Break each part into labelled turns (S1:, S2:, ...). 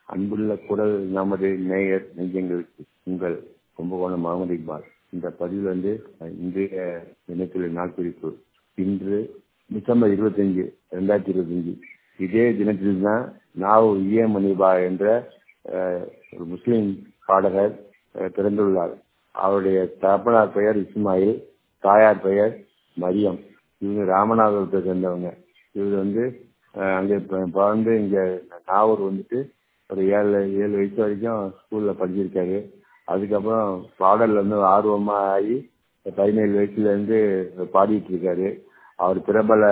S1: அன்புள்ள குரல் நமது நேயர் நெஞ்சங்களுக்கு உங்கள் கும்பகோணம் முகமது இக்பால் இந்த பதிவில் வந்து இன்றைய தினத்தில் நாள் குறிப்பு இன்று டிசம்பர் இருபத்தஞ்சு ரெண்டாயிரத்தி இருபத்தஞ்சு இதே தினத்தில் தான் நாவு இய மணிபா என்ற அஹ், ஒரு முஸ்லிம் பாடகர் அஹ், பிறந்துள்ளார் அவருடைய தகப்பனார் பெயர் இஸ்மாயில் தாயார் பெயர் மரியம் இவங்க ராமநாதபுரத்தை சேர்ந்தவங்க இவர் வந்து அஹ், அங்கே ப- பிறந்து இங்க நாகூர் வந்துட்டு ஒரு ஏழு ஏழு வயசு வரைக்கும் ஸ்கூல்ல படிச்சிருக்காரு அதுக்கப்புறம் பாடல்ல வந்து ஆர்வமா ஆகி பதினேழு வயசுல இருந்து பாடிட்டு இருக்காரு அவர் பிரபல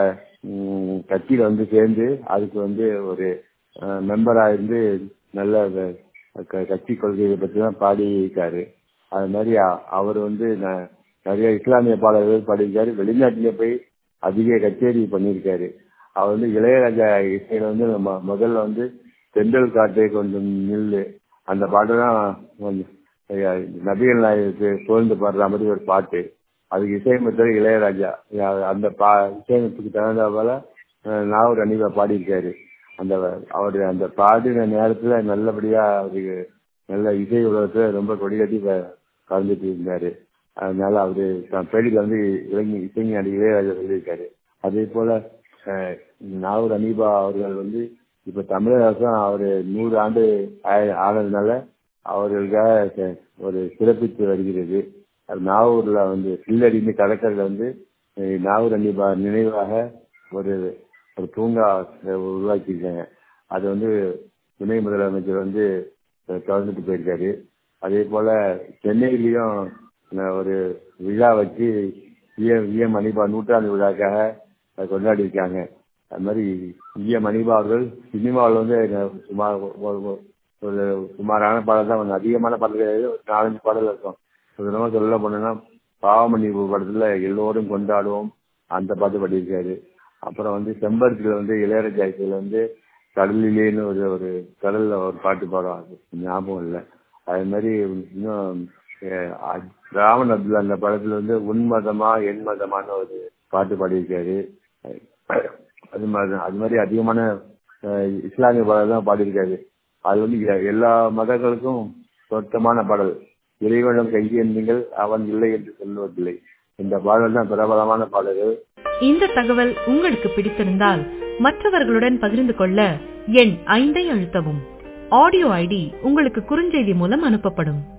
S1: ம், கட்சியில வந்து சேர்ந்து அதுக்கு வந்து ஒரு மெம்பரா இருந்து நல்ல வ- க- கட்சி கொள்கையை பற்றி தான் பாடி இருக்காரு அது மாதிரி அ- அவர் வந்து ந- நிறைய இஸ்லாமிய பாடல்கள் பாடியிருக்காரு வெளிநாட்டிலே போய் அதிக கச்சேரி பண்ணியிருக்காரு அவர் வந்து இளையராஜா இசையில வந்து ம- முதல்ல வந்து தென்றல் காட்டை கொஞ்சம் நில்லு அந்த பாட்டு தான் கொஞ்சம் ஐயா, நபிகள் நாயகத்துக்கு புகழ்ந்து பாடுற மாதிரி ஒரு பாட்டு அதுக்கு இசையமைத்தர் இளையராஜா யா- அந்த பா இசையமைப்புக்கு தகுந்த போல அஹ், நாகூர் அனிவா பாடியிருக்காரு அந்த அவரு அந்த பாடின நேரத்துல நல்லபடியா அவருக்கு நல்ல இசை உலகத்துல ரொம்ப கொடிகட்டி ப- கலந்துட்டு இருந்தாரு அதனால அவரு தன் பேடியில் வந்து இளைஞ இசைஞானி இளையராஜா சொல்லியிருக்காரு அதே போல அஹ், நாகூர் அனீபா அவர்கள் வந்து இப்ப தமிழக அரசும் அவரு நூறு ஆண்டு ஆய- ஆனதுனால அவர்களுக்காக ச- ஒரு சிறப்பித்து வருகிறது அது நாகூர்ல வந்து சில்லடிந்து கடற்கரையில வந்து அஹ், நாகூர் அன்னிபா நினைவாக ஒரு ஒரு பூங்கா அஹ், உருவாக்கியிருக்காங்க அது வந்து துணை முதலமைச்சர் வந்து அஹ், திறந்துட்டு போயிருக்காரு அதே போல சென்னையிலயும் அஹ், ஒரு விழா வச்சு விஎம் விஎம் அனிபா நூற்றாண்டு விழாக்காக அதை கொண்டாடி இருக்காங்க அது மாதிரி விஎம் அனிபா அவர்கள் சினிமாவில் வந்து அஹ், சுமார் ஒரு- ஒரு- ஒரு சுமாரான பாடல் தான் கொஞ்சம் அதிகமான பாடல் கிடையாது ஒரு நாலஞ்சு பாடல் இருக்கும் சுதந்திரமா சொல்ல போனோம்னா பாவமன்னிப்பு படத்துல எல்லோரும் கொண்டாடுவோம் அந்த பாட்டு பாடியிருக்காரு அப்புறம் வந்து செம்பருத்தில வந்து இளையராஜா இசையில வந்து கடலிலேன்னு ஒரு ஒரு கடல்ல ஒரு பாட்டு பாடும் அது ஞாபகம் இல்லை அது மாதிரி இன்னும் அஹ், அ- ராவன் அப்துல்லா அந்த படத்துல வந்து உன்மதமா என் மதமான ஒரு பாட்டு பாடியிருக்காரு அது மாதிரி அது மாதிரி அதிகமான அஹ், இஸ்லாமிய பாடல் தான் பாடியிருக்காரு அது வந்து எ- எல்லா மதங்களுக்கும் பொருத்தமான பாடல் இறைவனம் கையேந்துங்கள் அவன் இல்லை என்று சொல்லுவதில்லை இந்த பாடல் தான் பிரபலமான பாடல்கள்
S2: இந்த தகவல் உங்களுக்கு பிடித்திருந்தால் மற்றவர்களுடன் பகிர்ந்து கொள்ள எண் ஐந்தை அழுத்தவும் ஆடியோ ஐடி உங்களுக்கு குறுஞ்செய்தி மூலம் அனுப்பப்படும்